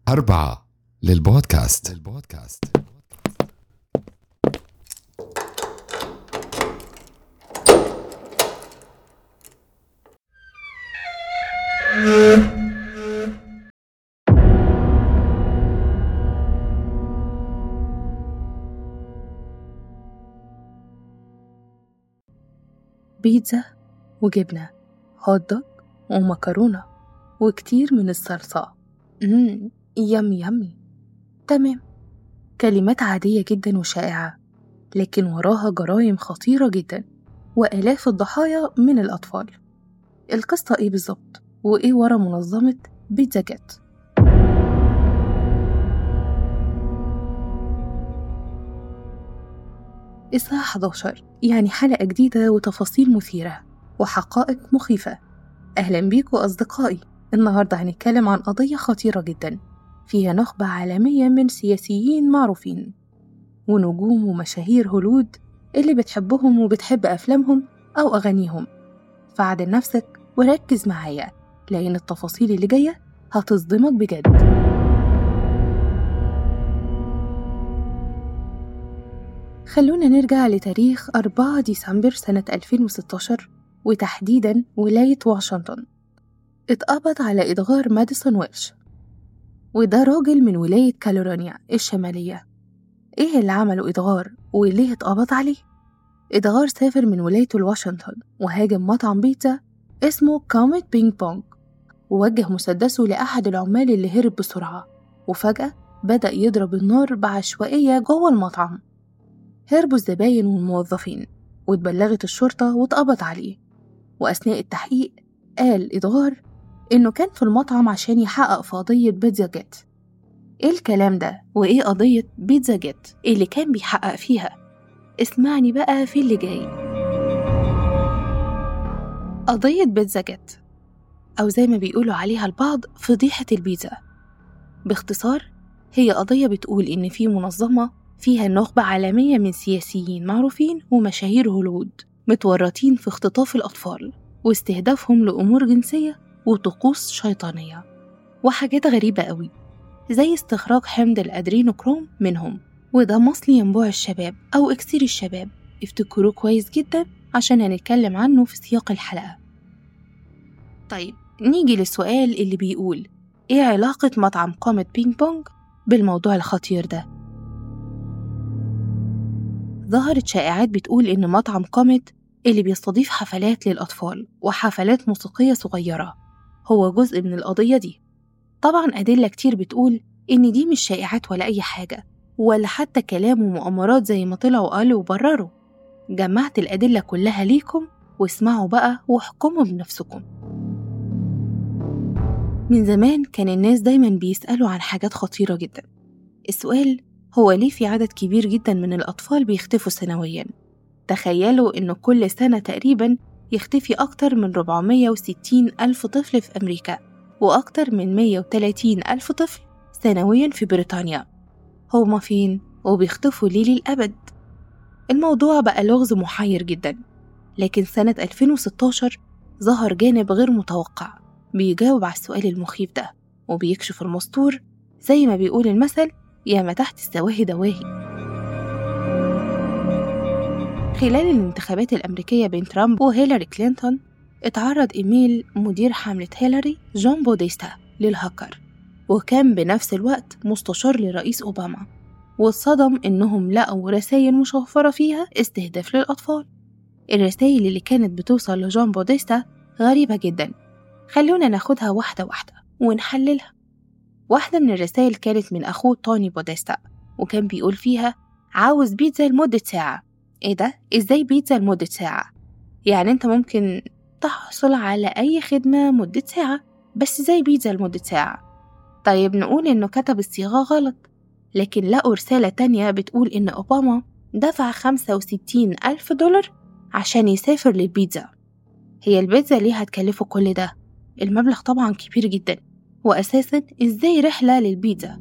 أربعة للبودكاست للبودكاست بيتزا وجبنة هوت دوج ومكرونة وكتير من الصلصة مم يم يمي تمام كلمات عادية جدا وشائعة لكن وراها جرائم خطيرة جدا وآلاف الضحايا من الأطفال القصة إيه بالظبط؟ وإيه ورا منظمة بيتزا جات؟ الساعة 11 يعني حلقة جديدة وتفاصيل مثيرة وحقائق مخيفة أهلا بيكم أصدقائي النهاردة هنتكلم عن قضية خطيرة جدا فيها نخبة عالمية من سياسيين معروفين ونجوم ومشاهير هولود اللي بتحبهم وبتحب أفلامهم أو أغانيهم فعدل نفسك وركز معايا لأن التفاصيل اللي جاية هتصدمك بجد خلونا نرجع لتاريخ 4 ديسمبر سنة 2016 وتحديدا ولاية واشنطن اتقبض على إدغار ماديسون ويلش وده راجل من ولاية كاليفورنيا الشمالية إيه اللي عمله إدغار وليه اتقبض عليه؟ إدغار سافر من ولايته لواشنطن وهاجم مطعم بيتزا اسمه كوميت بينج بونج ووجه مسدسه لأحد العمال اللي هرب بسرعة وفجأة بدأ يضرب النار بعشوائية جوه المطعم هربوا الزباين والموظفين واتبلغت الشرطة واتقبض عليه وأثناء التحقيق قال إدغار إنه كان في المطعم عشان يحقق في قضية بيتزا جيت إيه الكلام ده؟ وإيه قضية بيتزا جيت اللي كان بيحقق فيها؟ اسمعني بقى في اللي جاي قضية بيتزا جيت أو زي ما بيقولوا عليها البعض فضيحة البيتزا باختصار هي قضية بتقول إن في منظمة فيها نخبة عالمية من سياسيين معروفين ومشاهير هوليوود متورطين في اختطاف الأطفال واستهدافهم لأمور جنسية وطقوس شيطانية وحاجات غريبة قوي زي استخراج حمض الأدرينوكروم منهم وده مصل ينبوع الشباب أو إكسير الشباب افتكروه كويس جدا عشان هنتكلم عنه في سياق الحلقة طيب نيجي للسؤال اللي بيقول إيه علاقة مطعم قامة بينج بونج بالموضوع الخطير ده؟ ظهرت شائعات بتقول إن مطعم كوميت اللي بيستضيف حفلات للأطفال وحفلات موسيقية صغيرة هو جزء من القضية دي طبعا أدلة كتير بتقول إن دي مش شائعات ولا أي حاجة ولا حتى كلام ومؤامرات زي ما طلعوا قالوا وبرروا جمعت الأدلة كلها ليكم واسمعوا بقى واحكموا بنفسكم من زمان كان الناس دايما بيسألوا عن حاجات خطيرة جدا السؤال هو ليه في عدد كبير جدا من الأطفال بيختفوا سنويا تخيلوا إنه كل سنة تقريبا يختفي أكتر من 460 ألف طفل في أمريكا وأكتر من 130 ألف طفل سنويا في بريطانيا هما فين وبيختفوا ليه للأبد الموضوع بقى لغز محير جدا لكن سنة 2016 ظهر جانب غير متوقع بيجاوب على السؤال المخيف ده وبيكشف المستور زي ما بيقول المثل يا ما تحت السواهي دواهي خلال الانتخابات الأمريكية بين ترامب وهيلاري كلينتون اتعرض إيميل مدير حملة هيلاري جون بوديستا للهاكر وكان بنفس الوقت مستشار لرئيس أوباما واتصدم إنهم لقوا رسائل مشفرة فيها استهداف للأطفال الرسائل اللي كانت بتوصل لجون بوديستا غريبة جدا خلونا ناخدها واحدة واحدة ونحللها واحدة من الرسائل كانت من أخوه توني بوديستا وكان بيقول فيها عاوز بيتزا لمدة ساعة إيه ده؟ إزاي بيتزا لمدة ساعة؟ يعني أنت ممكن تحصل على أي خدمة مدة ساعة بس زي بيتزا لمدة ساعة طيب نقول إنه كتب الصيغة غلط لكن لقوا رسالة تانية بتقول إن أوباما دفع خمسة وستين ألف دولار عشان يسافر للبيتزا هي البيتزا ليه هتكلفه كل ده؟ المبلغ طبعا كبير جدا وأساسا إزاي رحلة للبيتزا؟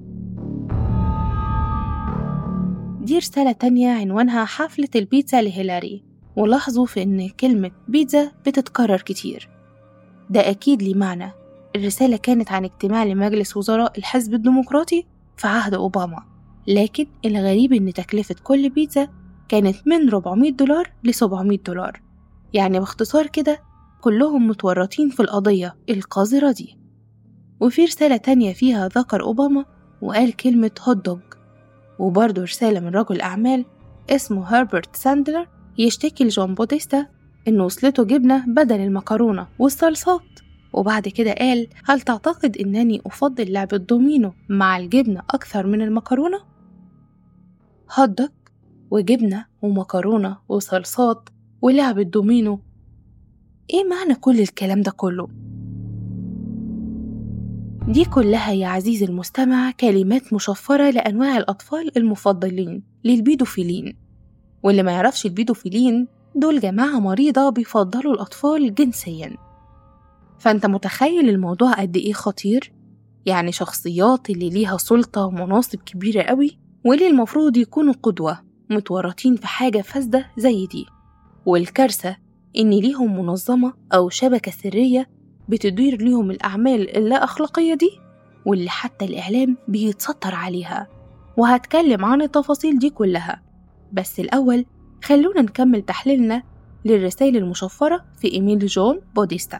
دي رسالة تانية عنوانها حفلة البيتزا لهيلاري ولاحظوا في إن كلمة بيتزا بتتكرر كتير ده أكيد ليه معنى الرسالة كانت عن اجتماع لمجلس وزراء الحزب الديمقراطي في عهد أوباما لكن الغريب إن تكلفة كل بيتزا كانت من 400 دولار ل 700 دولار يعني باختصار كده كلهم متورطين في القضية القذرة دي وفي رسالة تانية فيها ذكر أوباما وقال كلمة هوت دوج وبرضه رسالة من رجل أعمال اسمه هربرت ساندلر يشتكي لجون بوديستا إنه وصلته جبنة بدل المكرونة والصلصات وبعد كده قال هل تعتقد إنني أفضل لعب الدومينو مع الجبنة أكثر من المكرونة؟ هوت دوج وجبنة ومكرونة وصلصات ولعب الدومينو إيه معنى كل الكلام ده كله؟ دي كلها يا عزيزي المستمع كلمات مشفرة لأنواع الأطفال المفضلين للبيدوفيلين واللي ما يعرفش البيدوفيلين دول جماعة مريضة بيفضلوا الأطفال جنسيا فأنت متخيل الموضوع قد إيه خطير؟ يعني شخصيات اللي ليها سلطة ومناصب كبيرة قوي واللي المفروض يكونوا قدوة متورطين في حاجة فاسدة زي دي والكارثة إن ليهم منظمة أو شبكة سرية بتدير ليهم الأعمال اللا أخلاقية دي واللي حتى الإعلام بيتستر عليها وهتكلم عن التفاصيل دي كلها بس الأول خلونا نكمل تحليلنا للرسائل المشفرة في إيميل جون بوديستا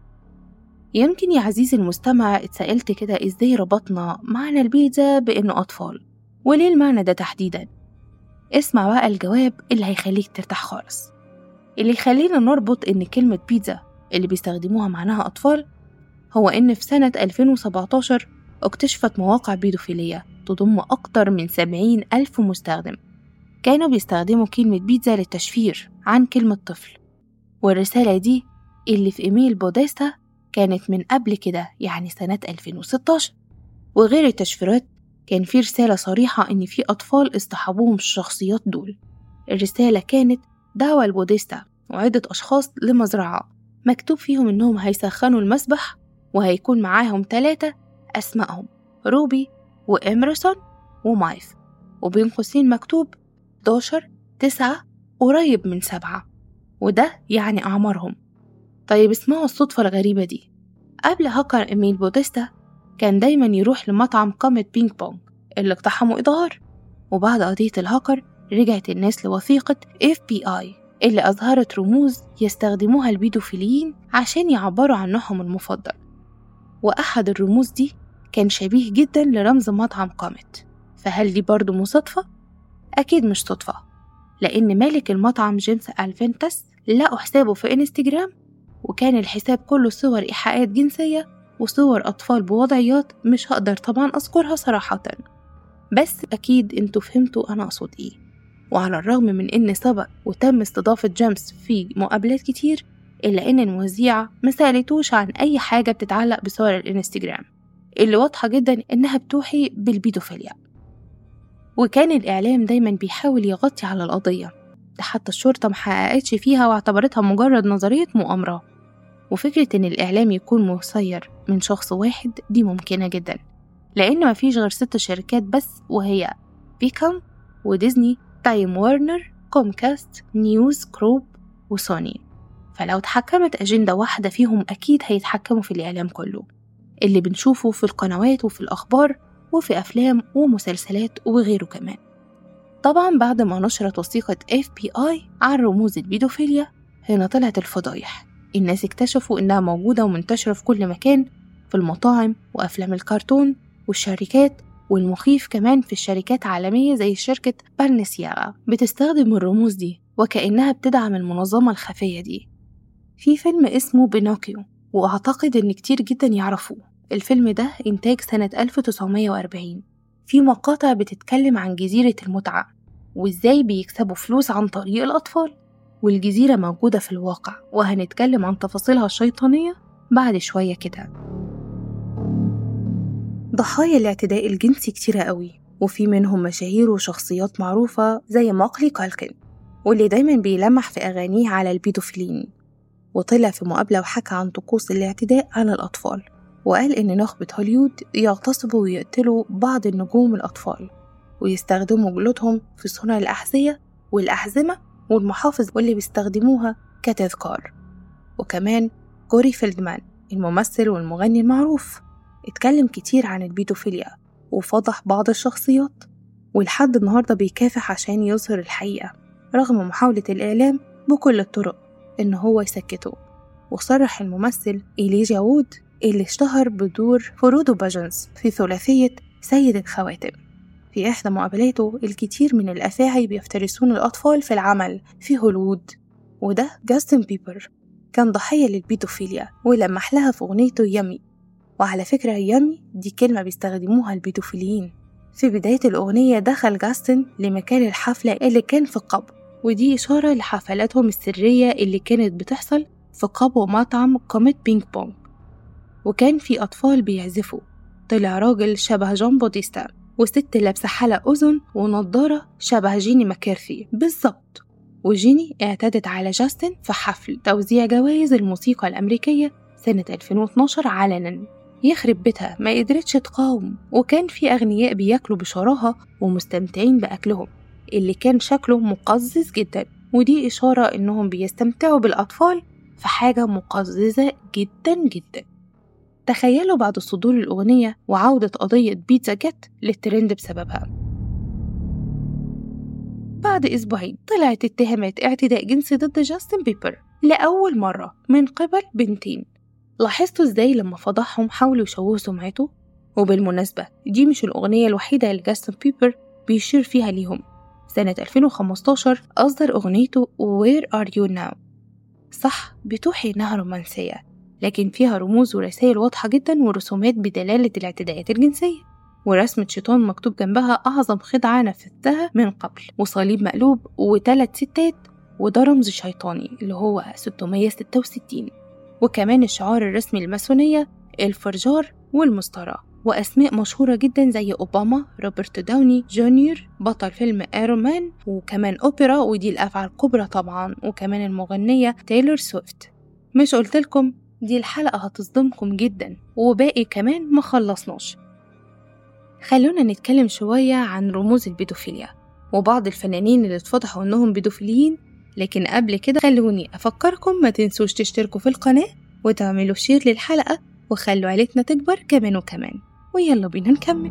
يمكن يا عزيزي المستمع اتسألت كده إزاي ربطنا معنى البيتزا بإنه أطفال وليه المعنى ده تحديدا اسمع بقى الجواب اللي هيخليك ترتاح خالص اللي يخلينا نربط إن كلمة بيتزا اللي بيستخدموها معناها أطفال هو إن في سنة 2017 اكتشفت مواقع بيدوفيلية تضم أكتر من 70 ألف مستخدم كانوا بيستخدموا كلمة بيتزا للتشفير عن كلمة طفل والرسالة دي اللي في إيميل بوديستا كانت من قبل كده يعني سنة 2016 وغير التشفيرات كان في رسالة صريحة إن في أطفال اصطحبوهم الشخصيات دول الرسالة كانت دعوة البوديستا وعدة أشخاص لمزرعة مكتوب فيهم إنهم هيسخنوا المسبح وهيكون معاهم تلاتة أسمائهم روبي وإمرسون ومايف وبين قوسين مكتوب 11 تسعة قريب من سبعة وده يعني أعمارهم طيب اسمعوا الصدفة الغريبة دي قبل هاكر إيميل بوديستا كان دايما يروح لمطعم قامة بينج بونج اللي اقتحموا إظهار وبعد قضية الهاكر رجعت الناس لوثيقة FBI اللي أظهرت رموز يستخدموها البيدوفيليين عشان يعبروا عن نوعهم المفضل وأحد الرموز دي كان شبيه جدا لرمز مطعم قامت فهل دي برضه مصادفة؟ أكيد مش صدفة لأن مالك المطعم جيمس ألفنتس لقوا حسابه في إنستجرام وكان الحساب كله صور إيحاءات جنسية وصور أطفال بوضعيات مش هقدر طبعا أذكرها صراحة بس أكيد انتوا فهمتوا أنا أقصد إيه وعلى الرغم من إن سبق وتم استضافة جيمس في مقابلات كتير إلا إن المذيعة مسألتوش عن أي حاجة بتتعلق بصور الإنستجرام اللي واضحة جدا إنها بتوحي بالبيدوفيليا وكان الإعلام دايما بيحاول يغطي على القضية ده حتى الشرطة محققتش فيها واعتبرتها مجرد نظرية مؤامرة وفكرة إن الإعلام يكون مسير من شخص واحد دي ممكنة جدا لأن مفيش غير ست شركات بس وهي بيكام وديزني تايم وارنر كومكاست نيوز كروب وسوني فلو تحكمت أجندة واحدة فيهم أكيد هيتحكموا في الإعلام كله اللي بنشوفه في القنوات وفي الأخبار وفي أفلام ومسلسلات وغيره كمان طبعا بعد ما نشرت وثيقة FBI عن رموز البيدوفيليا هنا طلعت الفضايح الناس اكتشفوا إنها موجودة ومنتشرة في كل مكان في المطاعم وأفلام الكرتون والشركات والمخيف كمان في الشركات عالمية زي شركة بالنسياغا بتستخدم الرموز دي وكأنها بتدعم المنظمة الخفية دي في فيلم اسمه بينوكيو وأعتقد إن كتير جدا يعرفوه الفيلم ده إنتاج سنة 1940 في مقاطع بتتكلم عن جزيرة المتعة وإزاي بيكسبوا فلوس عن طريق الأطفال والجزيرة موجودة في الواقع وهنتكلم عن تفاصيلها الشيطانية بعد شوية كده ضحايا الاعتداء الجنسي كتيرة قوي وفي منهم مشاهير وشخصيات معروفة زي ماقلي كالكن واللي دايما بيلمح في أغانيه على البيدوفيلين وطلع في مقابلة وحكى عن طقوس الاعتداء على الأطفال وقال إن نخبة هوليود يغتصبوا ويقتلوا بعض النجوم الأطفال ويستخدموا جلودهم في صنع الأحذية والأحزمة والمحافظ واللي بيستخدموها كتذكار وكمان كوري فيلدمان الممثل والمغني المعروف اتكلم كتير عن البيدوفيليا وفضح بعض الشخصيات ولحد النهاردة بيكافح عشان يظهر الحقيقة رغم محاولة الإعلام بكل الطرق إن هو يسكته وصرح الممثل إيليجا وود اللي اشتهر بدور فرودو باجنز في ثلاثية سيد الخواتم في إحدى مقابلاته الكثير من الأفاعي بيفترسون الأطفال في العمل في هوليوود وده جاستن بيبر كان ضحية للبيدوفيليا ولمح لها في أغنيته يامي وعلى فكرة يامي دي كلمة بيستخدموها البيدوفيليين في بداية الأغنية دخل جاستن لمكان الحفلة اللي كان في قبو ودي إشارة لحفلاتهم السرية اللي كانت بتحصل في قبو مطعم كوميت بينج بونج وكان في أطفال بيعزفوا طلع راجل شبه جون بوديستا وست لابسة حلق أذن ونضارة شبه جيني ماكيرثي بالظبط وجيني اعتدت على جاستن في حفل توزيع جوائز الموسيقى الأمريكية سنة 2012 علنا يخرب بيتها ما قدرتش تقاوم وكان في أغنياء بياكلوا بشراهة ومستمتعين بأكلهم اللي كان شكله مقزز جدا ودي إشارة إنهم بيستمتعوا بالأطفال في حاجة مقززة جدا جدا تخيلوا بعد صدور الأغنية وعودة قضية بيتزا جت للترند بسببها بعد أسبوعين طلعت اتهامات اعتداء جنسي ضد جاستن بيبر لأول مرة من قبل بنتين لاحظتوا ازاي لما فضحهم حاولوا يشوهوا سمعته؟ وبالمناسبة دي مش الأغنية الوحيدة اللي جاستن بيبر بيشير فيها ليهم سنة 2015 أصدر أغنيته Where Are You Now صح بتوحي إنها رومانسية لكن فيها رموز ورسائل واضحة جدا ورسومات بدلالة الاعتداءات الجنسية ورسمة شيطان مكتوب جنبها أعظم خدعة نفذتها من قبل وصليب مقلوب وتلات ستات وده رمز شيطاني اللي هو 666 وكمان الشعار الرسمي للماسونية الفرجار والمسطرة وأسماء مشهورة جدا زي أوباما روبرت داوني جونيور بطل فيلم ايرون مان وكمان أوبرا ودي الأفعى الكبرى طبعا وكمان المغنية تايلور سويفت مش قلتلكم دي الحلقة هتصدمكم جدا وباقي كمان ما خلصناش خلونا نتكلم شوية عن رموز البيدوفيليا وبعض الفنانين اللي اتفضحوا انهم بيدوفيليين لكن قبل كده خلوني أفكركم ما تنسوش تشتركوا في القناة وتعملوا شير للحلقة وخلوا عيلتنا تكبر كمان وكمان ويلا بينا نكمل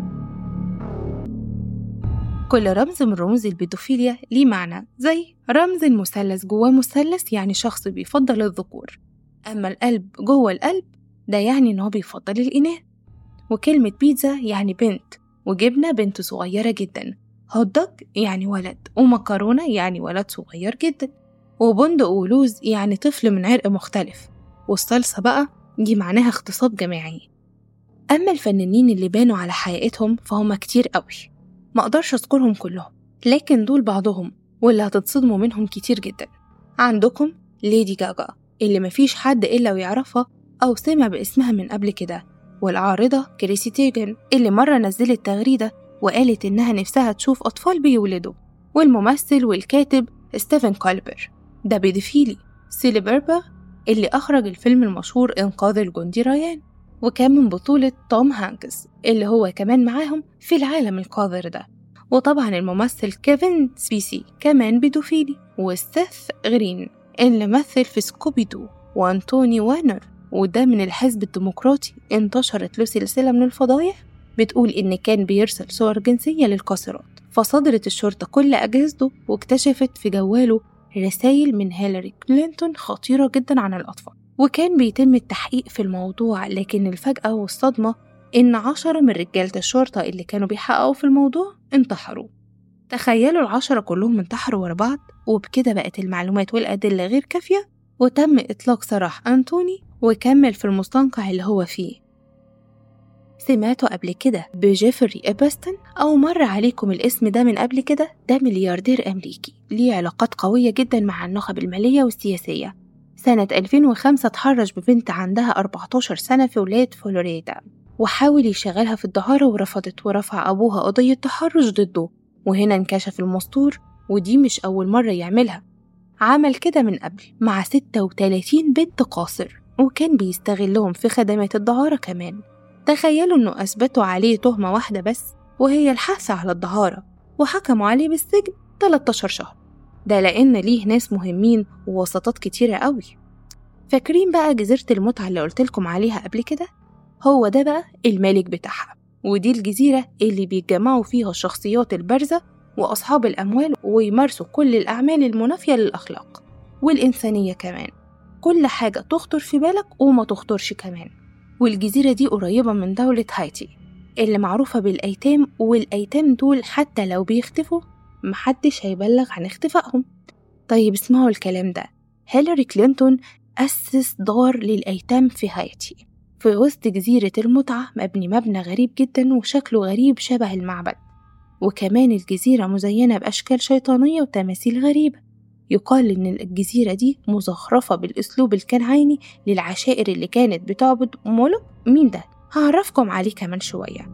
كل رمز من رموز البيدوفيليا ليه معنى زي رمز المثلث جواه مثلث يعني شخص بيفضل الذكور أما القلب جوه القلب ده يعني إن هو بيفضل الإناث وكلمة بيتزا يعني بنت وجبنة بنت صغيرة جدا هوت دوج يعني ولد ومكرونة يعني ولد صغير جدا وبندق ولوز يعني طفل من عرق مختلف والصلصة بقى دي معناها اغتصاب جماعي أما الفنانين اللي بانوا على حقيقتهم فهم كتير قوي ما أقدرش أذكرهم كلهم لكن دول بعضهم واللي هتتصدموا منهم كتير جدا عندكم ليدي جاجا اللي مفيش حد إلا ويعرفها أو سمع باسمها من قبل كده والعارضة كريسي تيجن اللي مرة نزلت تغريدة وقالت إنها نفسها تشوف أطفال بيولدوا والممثل والكاتب ستيفن كولبر ده بيدفيلي سيلي بيربا اللي أخرج الفيلم المشهور إنقاذ الجندي ريان وكان من بطولة توم هانكس اللي هو كمان معاهم في العالم القذر ده وطبعا الممثل كيفن سبيسي كمان بيدوفيلي وستيث غرين اللي مثل في سكوبي دو وأنتوني وانر وده من الحزب الديمقراطي انتشرت له سلسلة من الفضايح بتقول إن كان بيرسل صور جنسية للقاصرات فصدرت الشرطة كل أجهزته واكتشفت في جواله رسائل من هيلاري كلينتون خطيرة جدا عن الأطفال وكان بيتم التحقيق في الموضوع لكن الفجأة والصدمة إن عشرة من رجالة الشرطة اللي كانوا بيحققوا في الموضوع انتحروا تخيلوا العشرة كلهم انتحروا ورا بعض وبكده بقت المعلومات والأدلة غير كافية وتم إطلاق سراح أنتوني وكمل في المستنقع اللي هو فيه سمعتوا قبل كده بجيفري إبستن أو مر عليكم الاسم ده من قبل كده ده ملياردير أمريكي ليه علاقات قوية جدا مع النخب المالية والسياسية سنة 2005 اتحرش ببنت عندها 14 سنة في ولاية فلوريدا وحاول يشغلها في الدهارة ورفضت ورفع أبوها قضية تحرش ضده وهنا انكشف المستور ودي مش أول مرة يعملها عمل كده من قبل مع 36 بنت قاصر وكان بيستغلهم في خدمات الدهارة كمان تخيلوا إنه أثبتوا عليه تهمة واحدة بس وهي الحث على الدهارة وحكموا عليه بالسجن 13 شهر ده لأن ليه ناس مهمين ووسطات كتيرة قوي فاكرين بقى جزيرة المتعة اللي قلتلكم عليها قبل كده؟ هو ده بقى الملك بتاعها ودي الجزيرة اللي بيتجمعوا فيها الشخصيات البارزة وأصحاب الأموال ويمارسوا كل الأعمال المنافية للأخلاق والإنسانية كمان كل حاجة تخطر في بالك وما تخطرش كمان والجزيرة دي قريبة من دولة هايتي اللي معروفة بالأيتام والأيتام دول حتى لو بيختفوا محدش هيبلغ عن اختفائهم طيب اسمعوا الكلام ده هيلاري كلينتون أسس دار للأيتام في هايتي في وسط جزيرة المتعة مبني مبنى غريب جدا وشكله غريب شبه المعبد وكمان الجزيرة مزينة بأشكال شيطانية وتماثيل غريبة يقال إن الجزيرة دي مزخرفة بالأسلوب الكنعاني للعشائر اللي كانت بتعبد مولوك مين ده؟ هعرفكم عليه كمان شوية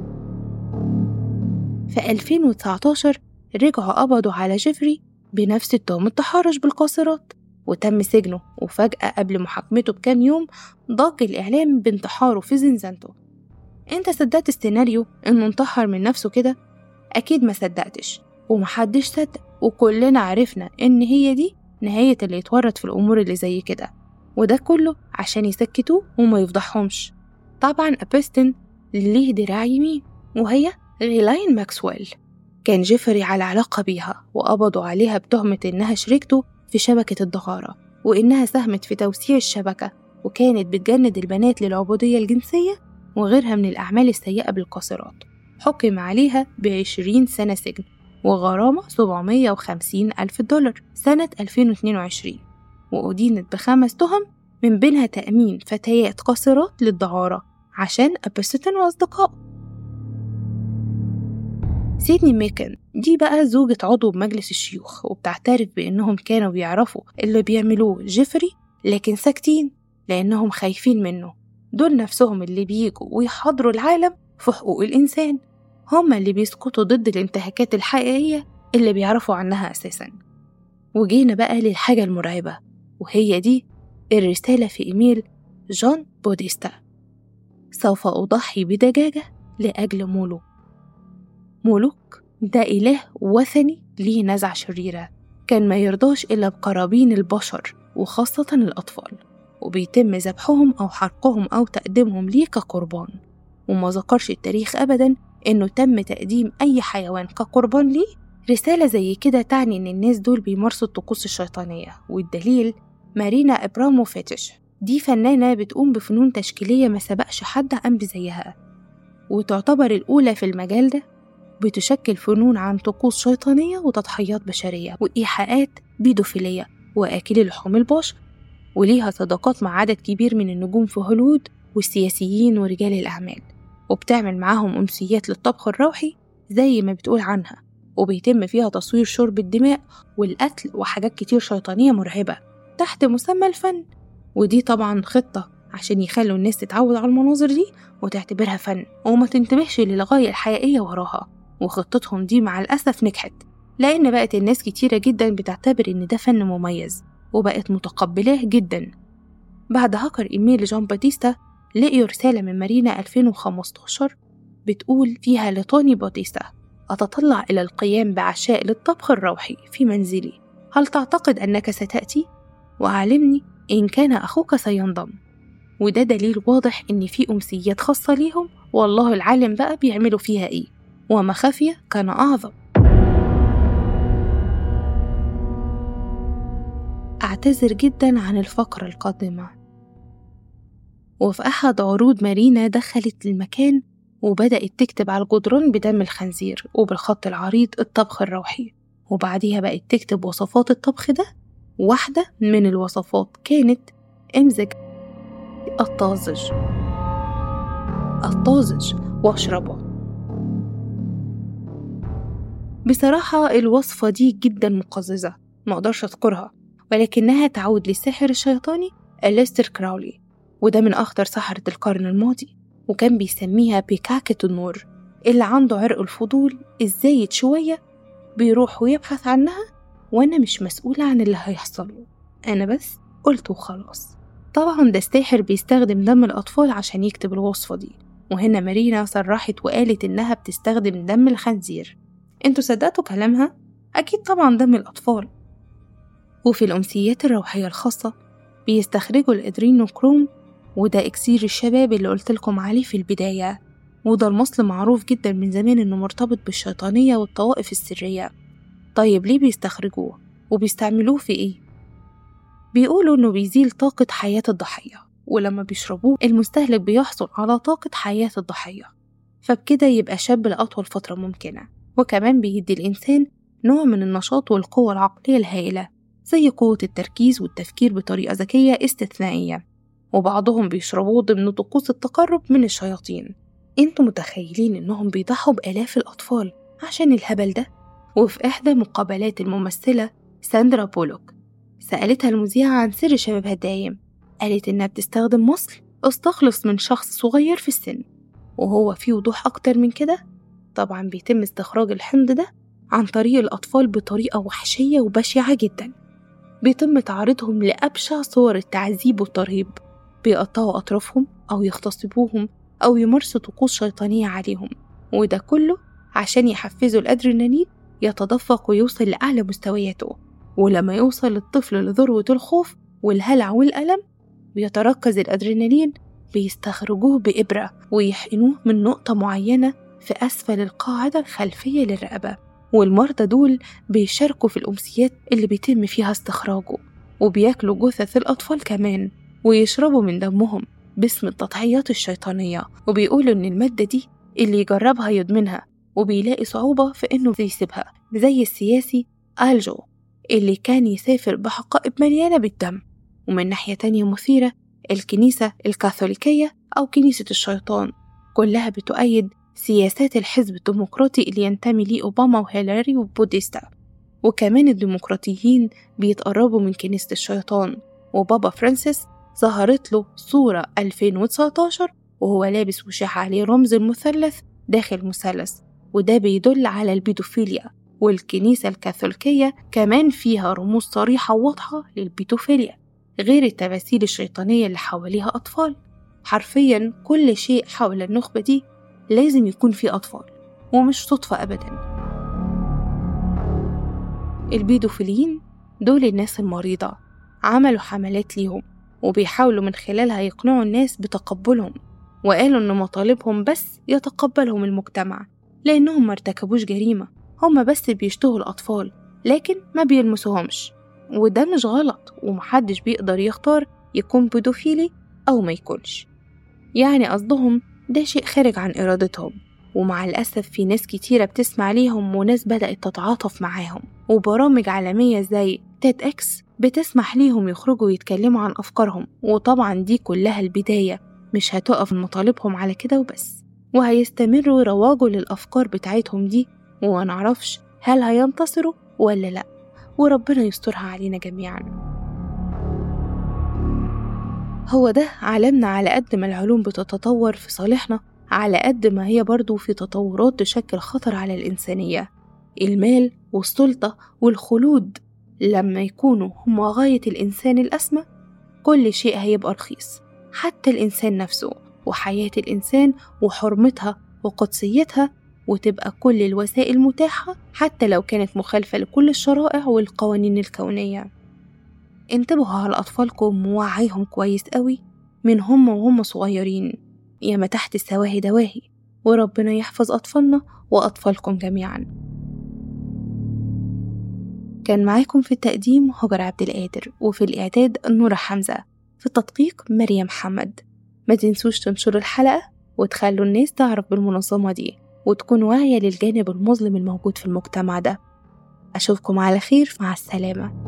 في 2019 رجعوا قبضوا على جيفري بنفس التهم التحرش بالقاصرات وتم سجنه وفجأة قبل محاكمته بكام يوم ضاق الإعلام بانتحاره في زنزانته انت صدقت السيناريو انه انتحر من نفسه كده اكيد ما صدقتش ومحدش صدق وكلنا عرفنا ان هي دي نهاية اللي يتورط في الامور اللي زي كده وده كله عشان يسكتوه وما يفضحهمش طبعا أبستن ليه دراع يمين وهي غيلاين ماكسويل كان جيفري على علاقة بيها وقبضوا عليها بتهمة إنها شريكته في شبكة الدعارة وإنها ساهمت في توسيع الشبكة وكانت بتجند البنات للعبودية الجنسية وغيرها من الأعمال السيئة بالقاصرات حكم عليها بعشرين سنة سجن وغرامة 750 ألف دولار سنة 2022 وأدينت بخمس تهم من بينها تأمين فتيات قاصرات للدعارة عشان أبستن وأصدقائه سيدني ميكن دي بقى زوجة عضو بمجلس الشيوخ وبتعترف بإنهم كانوا بيعرفوا اللي بيعملوه جيفري لكن ساكتين لأنهم خايفين منه دول نفسهم اللي بيجوا ويحاضروا العالم في حقوق الإنسان هما اللي بيسقطوا ضد الانتهاكات الحقيقية اللي بيعرفوا عنها أساسا وجينا بقى للحاجة المرعبة وهي دي الرسالة في إيميل جون بوديستا سوف أضحي بدجاجة لأجل مولو مولوك ده إله وثني ليه نزعة شريرة كان ما يرضاش إلا بقرابين البشر وخاصة الأطفال وبيتم ذبحهم أو حرقهم أو تقديمهم ليه كقربان وما ذكرش التاريخ أبدا إنه تم تقديم أي حيوان كقربان ليه رسالة زي كده تعني إن الناس دول بيمارسوا الطقوس الشيطانية والدليل مارينا إبراموفيتش دي فنانة بتقوم بفنون تشكيلية ما سبقش حد قام بزيها وتعتبر الأولى في المجال ده بتشكل فنون عن طقوس شيطانية وتضحيات بشرية وإيحاءات بيدوفيلية وآكلي لحوم البشر وليها صداقات مع عدد كبير من النجوم في هوليوود والسياسيين ورجال الأعمال وبتعمل معاهم أمسيات للطبخ الروحي زي ما بتقول عنها وبيتم فيها تصوير شرب الدماء والقتل وحاجات كتير شيطانية مرعبة تحت مسمى الفن ودي طبعا خطة عشان يخلوا الناس تتعود على المناظر دي وتعتبرها فن وما تنتبهش للغاية الحقيقية وراها وخطتهم دي مع الأسف نجحت لأن بقت الناس كتيرة جدا بتعتبر إن ده فن مميز وبقت متقبلاه جدا بعد هاكر إيميل جون باتيستا لقيوا رسالة من مارينا 2015 بتقول فيها لتوني باتيستا أتطلع إلى القيام بعشاء للطبخ الروحي في منزلي هل تعتقد أنك ستأتي؟ وأعلمني إن كان أخوك سينضم وده دليل واضح إن في أمسيات خاصة ليهم والله العالم بقى بيعملوا فيها إيه وما خفي كان أعظم أعتذر جدا عن الفقرة القادمة وفي أحد عروض مارينا دخلت المكان وبدأت تكتب على الجدران بدم الخنزير وبالخط العريض الطبخ الروحي وبعديها بقت تكتب وصفات الطبخ ده واحدة من الوصفات كانت امزج الطازج الطازج واشربه بصراحة الوصفة دي جدا مقززة مقدرش أذكرها ولكنها تعود للساحر الشيطاني أليستر كراولي وده من أخطر سحرة القرن الماضي وكان بيسميها بكعكة النور اللي عنده عرق الفضول الزايد شوية بيروح ويبحث عنها وأنا مش مسؤولة عن اللي هيحصل له أنا بس قلت وخلاص طبعا ده الساحر بيستخدم دم الأطفال عشان يكتب الوصفة دي وهنا مارينا صرحت وقالت إنها بتستخدم دم الخنزير انتوا صدقتوا كلامها؟ أكيد طبعا دم الأطفال وفي الأمسيات الروحية الخاصة بيستخرجوا الأدرينوكروم وده إكسير الشباب اللي قلتلكم عليه في البداية وده المصل معروف جدا من زمان إنه مرتبط بالشيطانية والطوائف السرية طيب ليه بيستخرجوه وبيستعملوه في إيه؟ بيقولوا إنه بيزيل طاقة حياة الضحية ولما بيشربوه المستهلك بيحصل على طاقة حياة الضحية فبكده يبقى شاب لأطول فترة ممكنة وكمان بيدي الإنسان نوع من النشاط والقوة العقلية الهائلة زي قوة التركيز والتفكير بطريقة ذكية استثنائية وبعضهم بيشربوه ضمن طقوس التقرب من الشياطين انتوا متخيلين انهم بيضحوا بآلاف الأطفال عشان الهبل ده وفي إحدى مقابلات الممثلة ساندرا بولوك سألتها المذيعة عن سر شبابها الدايم قالت إنها بتستخدم مصل استخلص من شخص صغير في السن وهو في وضوح أكتر من كده طبعا بيتم استخراج الحمض ده عن طريق الأطفال بطريقة وحشية وبشعة جدا بيتم تعريضهم لأبشع صور التعذيب والترهيب بيقطعوا أطرافهم أو يغتصبوهم أو يمارسوا طقوس شيطانية عليهم وده كله عشان يحفزوا الأدرينالين يتدفق ويوصل لأعلى مستوياته ولما يوصل الطفل لذروة الخوف والهلع والألم ويتركز الأدرينالين بيستخرجوه بإبرة ويحقنوه من نقطة معينة في أسفل القاعدة الخلفية للرقبة والمرضى دول بيشاركوا في الأمسيات اللي بيتم فيها استخراجه وبياكلوا جثث الأطفال كمان ويشربوا من دمهم باسم التضحيات الشيطانية وبيقولوا إن المادة دي اللي يجربها يدمنها وبيلاقي صعوبة في إنه يسيبها زي السياسي ألجو اللي كان يسافر بحقائب مليانة بالدم ومن ناحية تانية مثيرة الكنيسة الكاثوليكية أو كنيسة الشيطان كلها بتؤيد سياسات الحزب الديمقراطي اللي ينتمي ليه أوباما وهيلاري وبوديستا وكمان الديمقراطيين بيتقربوا من كنيسة الشيطان وبابا فرانسيس ظهرت له صورة 2019 وهو لابس وشاح عليه رمز المثلث داخل مثلث وده بيدل على البيدوفيليا والكنيسة الكاثوليكية كمان فيها رموز صريحة واضحة للبيدوفيليا غير التماثيل الشيطانية اللي حواليها أطفال حرفيا كل شيء حول النخبة دي لازم يكون فيه أطفال ومش صدفة أبدا البيدوفيليين دول الناس المريضة عملوا حملات ليهم وبيحاولوا من خلالها يقنعوا الناس بتقبلهم وقالوا إن مطالبهم بس يتقبلهم المجتمع لأنهم ما ارتكبوش جريمة هما بس بيشتهوا الأطفال لكن ما بيلمسوهمش وده مش غلط ومحدش بيقدر يختار يكون بيدوفيلي أو ما يكونش يعني قصدهم ده شيء خارج عن إرادتهم ومع الأسف في ناس كتيرة بتسمع ليهم وناس بدأت تتعاطف معاهم وبرامج عالمية زي تيد إكس بتسمح ليهم يخرجوا يتكلموا عن أفكارهم وطبعا دي كلها البداية مش هتقف مطالبهم على كده وبس وهيستمروا رواجوا للأفكار بتاعتهم دي ومنعرفش هل هينتصروا ولا لأ وربنا يسترها علينا جميعا هو ده علمنا على قد ما العلوم بتتطور في صالحنا على قد ما هي برضو في تطورات تشكل خطر على الإنسانية المال والسلطة والخلود لما يكونوا هما غاية الإنسان الأسمى كل شيء هيبقى رخيص حتى الإنسان نفسه وحياة الإنسان وحرمتها وقدسيتها وتبقى كل الوسائل متاحة حتى لو كانت مخالفة لكل الشرائع والقوانين الكونية انتبهوا على أطفالكم ووعيهم كويس قوي من هم وهم صغيرين ياما تحت السواهي دواهي وربنا يحفظ أطفالنا وأطفالكم جميعا كان معاكم في التقديم هجر عبد القادر وفي الإعداد نورة حمزة في التدقيق مريم محمد ما تنسوش تنشروا الحلقة وتخلوا الناس تعرف بالمنظمة دي وتكون واعية للجانب المظلم الموجود في المجتمع ده أشوفكم على خير مع السلامة